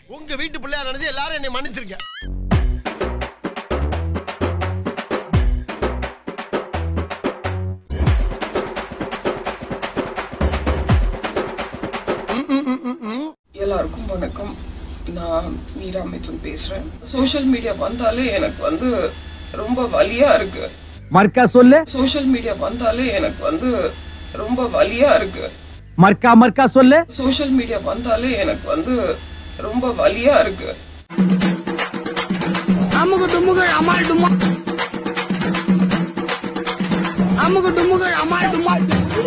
உங்க வீட்டு பிள்ளையா நினைச்சு எல்லாரும் என்னை மன்னிச்சிருங்க எல்லாருக்கும் வணக்கம் நான் மீரா மிதுன் பேசுறேன் சோஷியல் மீடியா வந்தாலே எனக்கு வந்து ரொம்ப வலியா இருக்கு மர்க்கா சொல்லு சோஷியல் மீடியா வந்தாலே எனக்கு வந்து ரொம்ப வலியா இருக்கு மர்க்கா மர்க்கா சொல்லு சோஷியல் மீடியா வந்தாலே எனக்கு வந்து ரொம்ப வலியா இருக்கு அமுகு டுமுகு அமால் டுமா அமுகு டுமுகு அமால் டுமா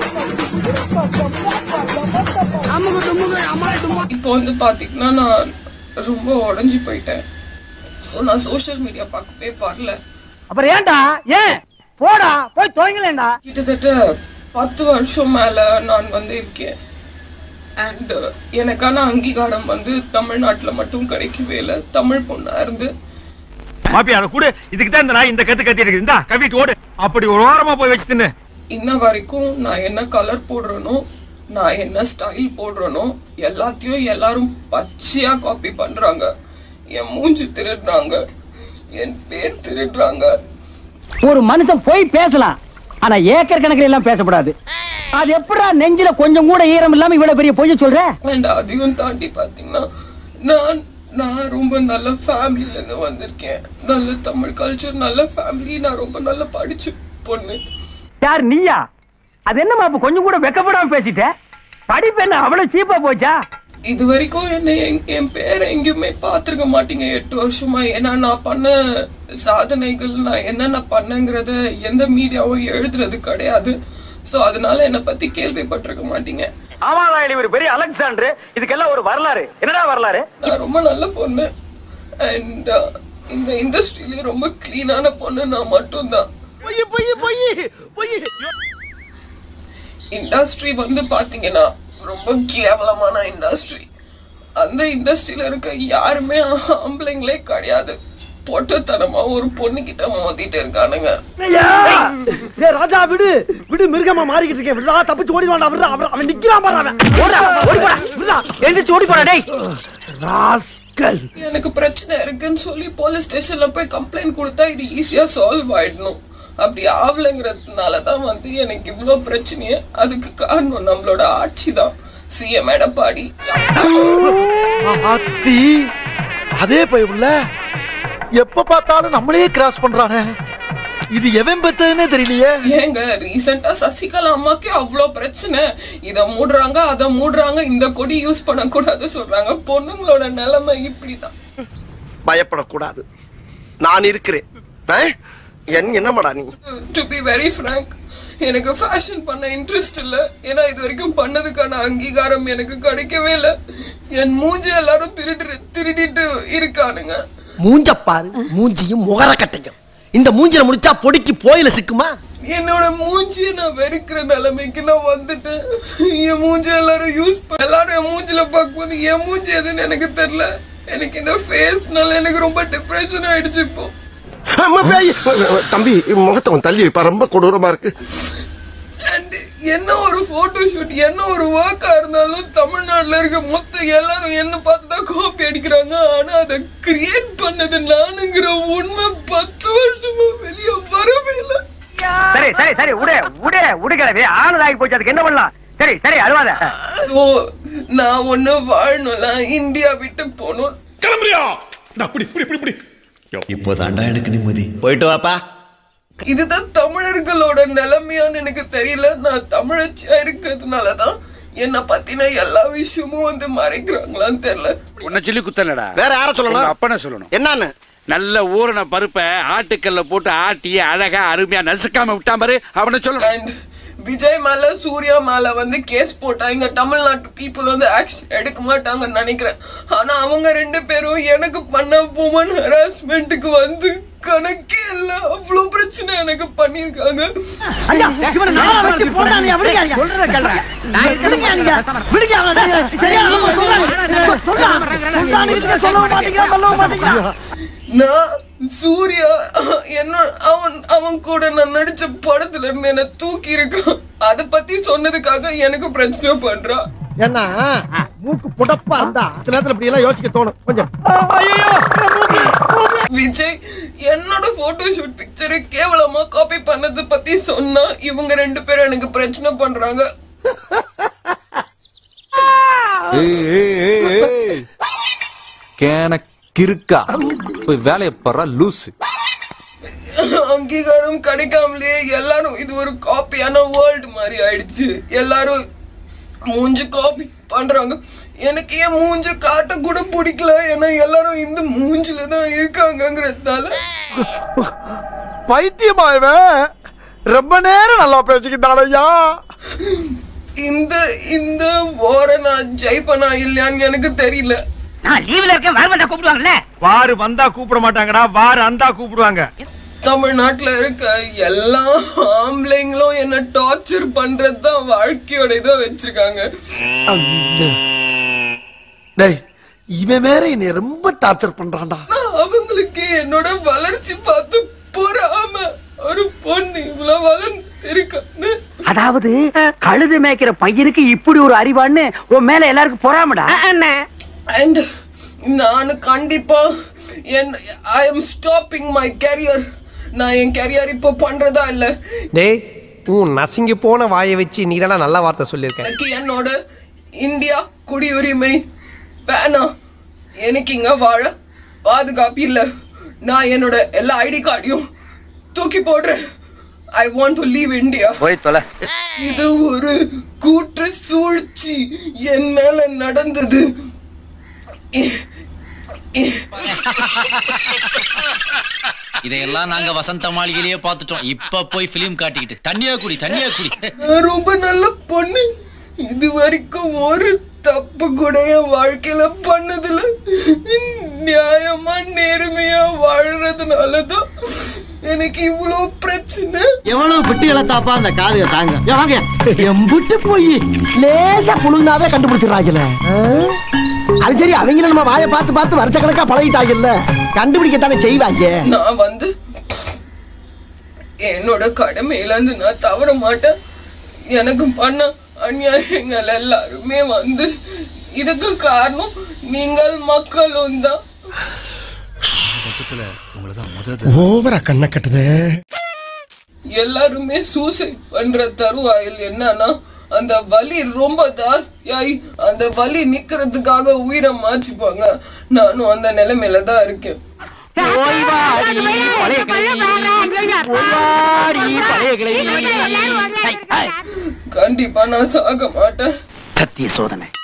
அமுகு டுமுகு அமால் டுமா இப்போ வந்து பாத்தீங்கன்னா நான் ரொம்ப உடைஞ்சு போயிட்டேன் ஸோ நான் சோஷியல் மீடியா பார்க்கவே வரல அப்புறம் ஏன்டா ஏன் போடா போய் துவங்கலேண்டா கிட்டத்தட்ட பத்து வருஷம் மேல நான் வந்து இருக்கேன் அண்ட் எனக்கான அங்கீகாரம் வந்து தமிழ்நாட்டுல மட்டும் கிடைக்கவே இல்லை தமிழ் பொண்ணா இருந்து மாப்பியா அதை கூட இதுக்கு தான் இந்த நாய் இந்த கத்து கத்தி இருக்கு இந்தா கவிட்டு ஓடு அப்படி ஒரு ஓரமா போய் வச்சு தின்னு இன்ன வரைக்கும் நான் என்ன கலர் போடுறேனோ நான் என்ன ஸ்டைல் போடுறேனோ எல்லாத்தையும் எல்லாரும் பச்சையா காப்பி பண்றாங்க என் மூஞ்சி திருடுறாங்க என் பேர் திருடுறாங்க ஒரு மனுஷன் போய் பேசலாம் ஆனா ஏக்கர் கணக்கில் எல்லாம் பேசக்கூடாது அது எப்படா நெஞ்சில கொஞ்சம் கூட ஈரம் இல்லாம இவ்வளவு பெரிய பொய்ய சொல்ற அண்ட் அதையும் தாண்டி பாத்தீங்கன்னா நான் நான் ரொம்ப நல்ல ஃபேமிலில இருந்து வந்திருக்கேன் நல்ல தமிழ் கல்ச்சர் நல்ல ஃபேமிலி நான் ரொம்ப நல்ல படிச்ச பொண்ணு யார் நீயா அது என்னமா இப்ப கொஞ்சம் கூட வெக்கப்படாம பேசிட்ட படிப்பு என்ன அவ்வளவு சீப்பா போச்சா இது வரைக்கும் என்ன எங்- என் பேரை எங்கேயுமே பார்த்துருக்க மாட்டீங்க எட்டு வருஷமா ஏன்னா நான் பண்ண சாதனைகள் நான் என்னென்ன பண்ணேங்கிறத எந்த மீடியாவும் எழுதுறது கிடையாது ஸோ அதனால என்னை பத்தி கேள்விப்பட்டிருக்க மாட்டீங்க ஆமாடா ஒரு பெரிய அலெக்சாண்டர் இதுக்கெல்லாம் ஒரு வரலாறு என்னடா வரலாறு நான் ரொம்ப நல்ல பொண்ணு அண்ட் இந்த இண்டஸ்ட்ரியிலே ரொம்ப க்ளீனான பொண்ணு நான் மட்டும்தான் பொய் பொய் பொய் பொய் இண்டஸ்ட்ரி வந்து பாத்தீங்கன்னா ரொம்ப கேவலமான இண்டஸ்ட்ரி அந்த இண்டஸ்ட்ரியில இருக்க யாருமே ஆம்பளைங்களே கிடையாது பொட்டத்தனமா ஒரு பொண்ணு கிட்ட மோதிட்டு இருக்கானுங்க ஏய் ராஜா விடு விடு மிருகமா மாறிக்கிட்டு இருக்கேன் விடுடா தப்பிச்சு ஓடி வாடா விடுடா அவன் அவன் நிக்கிறான் பாரு அவன் ஓடா ஓடி போடா விடுடா எழுந்திரிச்சு ஓடி போடா டேய் ராஸ்கல் எனக்கு பிரச்சனை இருக்குன்னு சொல்லி போலீஸ் ஸ்டேஷன்ல போய் கம்ப்ளைண்ட் கொடுத்தா இது ஈஸியா சால்வ் ஆயிடணும் அப்படி ஆகலைங்கிறதுனால தான் வந்து எனக்கு இவ்வளோ பிரச்சனையே அதுக்கு காரணம் நம்மளோட ஆட்சி தான் சிஎம் எடப்பாடி அத்தி அதே பைப்புல எப்ப பார்த்தாலும் நம்மளே கிராஸ் பண்றானே இது எவன் பெத்ததுன்னே தெரியலையே ஏங்க ரீசெண்டா சசிகலா அம்மாக்கே அவ்வளோ பிரச்சனை இத மூடுறாங்க அதை மூடுறாங்க இந்த கொடி யூஸ் பண்ணக்கூடாது சொல்றாங்க பொண்ணுங்களோட நிலைமை இப்படிதான் பயப்படக்கூடாது நான் இருக்கிறேன் ஆ? என் என்னமாடா நீ டு பி வெரி frank எனக்கு ஃபேஷன் பண்ண இன்ட்ரெஸ்ட் இல்ல ஏன்னா இது வரைக்கும் பண்ணதுக்கான அங்கீகாரம் எனக்கு கிடைக்கவே இல்லை என் மூஞ்சி எல்லாரும் திருடி திருடிட்டு இருக்கானுங்க மூஞ்ச பாரு மூஞ்சியும் முகர கட்டையும் இந்த மூஞ்சில முடிச்சா பொடிக்கு போயில சிக்குமா என்னோட மூஞ்சியை நான் வெறுக்கிற நிலைமைக்கு நான் வந்துட்டேன் என் மூஞ்சி எல்லாரும் யூஸ் பண்ண எல்லாரும் என் மூஞ்சில பார்க்கும்போது என் மூஞ்சி எதுன்னு எனக்கு தெரியல எனக்கு இந்த ஃபேஸ்னால எனக்கு ரொம்ப டிப்ரெஷன் ஆயிடுச்சு இப்போ அம்மா, பேய். தம்பி முகத்தை அவன் தள்ளி வைப்பா ரொம்ப கொடூரமா இருக்கு அண்ட் என்ன ஒரு போட்டோ ஷூட் என்ன ஒரு ஒர்க்கா இருந்தாலும் தமிழ்நாட்டுல இருக்க மொத்த எல்லாரும் என்ன பார்த்து தான் காப்பி அடிக்கிறாங்க ஆனா அதை கிரியேட் பண்ணது நானுங்கிற உண்மை பத்து வருஷமா வெளியே வரவே இல்லை சரி சரி சரி உடு உடு உடுகிறவே ஆனதாகி போச்சு அதுக்கு என்ன பண்ணலாம் சரி சரி அழுவாத ஸோ நான் ஒண்ணு வாழணும்ல இந்தியா விட்டு போகணும் கிளம்புறியா அப்படி இப்படி இப்படி இப்படி இப்போதாண்டா எனக்கு நிம்மதி போயிட்டு வாப்பா இதுதான் தமிழர்களோட நிலைமையான்னு எனக்கு தெரியல நான் தமிழச்சியா இருக்கிறதுனால தான் என்னை பத்தின எல்லா விஷயமும் வந்து மறைக்கிறாங்களான்னு தெரியல உன்னை சொல்லி குத்தலடா வேற யார உங்க சொல்லணும் அப்பனை சொல்லணும் என்னன்னு நல்ல ஊறின பருப்பை ஆட்டுக்கல்ல போட்டு ஆட்டி அழகா அருமையா நசுக்காம விட்டான் பாரு அவனை சொல்லணும் அண்ட் விஜய் மேல சூர்யா மேல வந்து கேஸ் போட்டா இங்க தமிழ்நாட்டு பீப்புள் வந்து ஆக்ஷன் எடுக்க மாட்டாங்கன்னு நினைக்கிறேன் ஆனா அவங்க ரெண்டு பேரும் எனக்கு பண்ண உமன் ஹராஸ்மெண்ட்டுக்கு வந்து கணக்கே இல்ல அவ்வளவு பிரச்சனை எனக்கு பண்ணிருக்காங்க ஐயா இவனை நாலா வரைக்கும் போட்டானே விடுங்க ஐயா சொல்றத கேள்றேன் விடுங்க நீங்க விடுங்க அவனை சரியா நம்ம சொல்றான் சொல்றான் சொல்றான் சொல்லவும் மாட்டீங்க சொல்லவும் மாட்டீங்க நான் சூர்யா என்ன அவன் அவன் கூட நான் நடிச்ச படத்துல இருந்து என்ன தூக்கி இருக்கான் அத பத்தி சொன்னதுக்காக எனக்கு பிரச்சனை பண்றான் என்ன மூக்கு புடப்பா இருந்தா சில நேரத்துல இப்படி எல்லாம் யோசிக்க தோணும் கொஞ்சம் விஜய் என்னோட போட்டோ ஷூட் பிக்சரை கேவலமா காப்பி பண்ணது பத்தி சொன்னா இவங்க ரெண்டு பேரும் எனக்கு பிரச்சனை பண்றாங்க கேன கிறுக்கா போய் வேலையை பாடுறா லூசு அங்கீகாரம் கிடைக்காமலேயே எல்லாரும் இது ஒரு காப்பியான வேர்ல்டு மாதிரி ஆயிடுச்சு எல்லாரும் மூஞ்சு காப்பி பண்றாங்க எனக்கு ஏன் மூஞ்ச காட்ட கூட பிடிக்கல ஏன்னா எல்லாரும் இந்த மூஞ்சில தான் இருக்காங்கங்கிறதால பைத்தியமா இவன் ரொம்ப நேரம் நல்லா பேசிக்கிட்டானையா இந்த இந்த வார நான் ஜெயிப்பனா இல்லையான்னு எனக்கு தெரியல நான் லீவ்ல இருக்கேன் வர வந்தா கூப்பிடுவாங்கல்ல வாரு வந்தா கூப்பிட மாட்டாங்கடா வாரு அந்தா கூப்பிடுவாங்க தமிழ்நாட்டுல இருக்க எல்லா ஆம்பளைங்களும் என்ன டார்ச்சர் பண்றது தான் வாழ்க்கையோட இதை வச்சிருக்காங்க டேய் இவன் வேற என்னை ரொம்ப டார்ச்சர் பண்றான்டா ஆனா அவங்களுக்கு என்னோட வளர்ச்சி பார்த்து பொறாம ஒரு பொண்ணு இவ்வளவு வளர்ந்து இருக்கான்னு அதாவது கழுது மேய்க்கிற பையனுக்கு இப்படி ஒரு அறிவான்னு உன் மேல எல்லாருக்கும் பொறாமடா அண்ட் நான் கண்டிப்பா என் I am stopping my career நான் என் கரியர் இப்போ பண்றதா இல்ல டேய் உன் நசுங்கி போன வாயை வச்சு நீ தானே நல்ல வார்த்தை சொல்லியிருக்க எனக்கு என்னோட இந்தியா குடியுரிமை வேணாம் எனக்கு இங்க வாழ பாதுகாப்பு இல்ல நான் என்னோட எல்லா ஐடி கார்டையும் தூக்கி போடுறேன் I want to leave India போய் தொலை இது ஒரு கூற்று சூழ்ச்சி என் மேல நடந்தது இ- இ- இதையெல்லாம் நாங்க வசந்த மாளிகையிலேயே பார்த்துட்டோம் இப்ப போய் பிலிம் காட்டிக்கிட்டு தண்ணியா குடி தண்ணியா குடி நான் ரொம்ப நல்ல பொண்ணு இது வரைக்கும் ஒரு தப்பு கூட என் வாழ்க்கையில பண்ணதில்ல நியாயமா நேர்மையா வாழறதுனாலதான் எனக்கு இவ்வளவு பிரச்சனை எவ்வளவு பிட்டு இழத்தாப்பா அந்த காதைய தாங்க ஏன் வாங்க எம்புட்டு போய் லேசா புழுந்தாவே கண்டுபிடிச்சிடறாங்கல்ல அது சரி அவங்க நம்ம வாயை பார்த்து பார்த்து வருஷ கணக்கா பழகிட்டாங்கல்ல கண்டுபிடிக்கத்தானே செய்வாங்க நான் வந்து என்னோட கடமையில இருந்து நான் தவற மாட்டேன் எனக்கு பண்ண அநியாயங்கள் எல்லாருமே வந்து இதுக்கு காரணம் நீங்கள் மக்களும் தான் ஓவரா கண்ணை கட்டுது எல்லாருமே சூசைட் பண்ற தருவாயில் என்னன்னா அந்த வலி ரொம்ப ஜாஸ்தியாயி அந்த வலி நிக்கிறதுக்காக உயிரை மாச்சுப்பாங்க நானும் அந்த நிலைமையில தான் இருக்கேன் ஓய்வாடி பழைய கிளி ஓய்வாடி பழைய கிளி கண்டிப்பா நான் சாக மாட்டேன் சத்திய சோதனை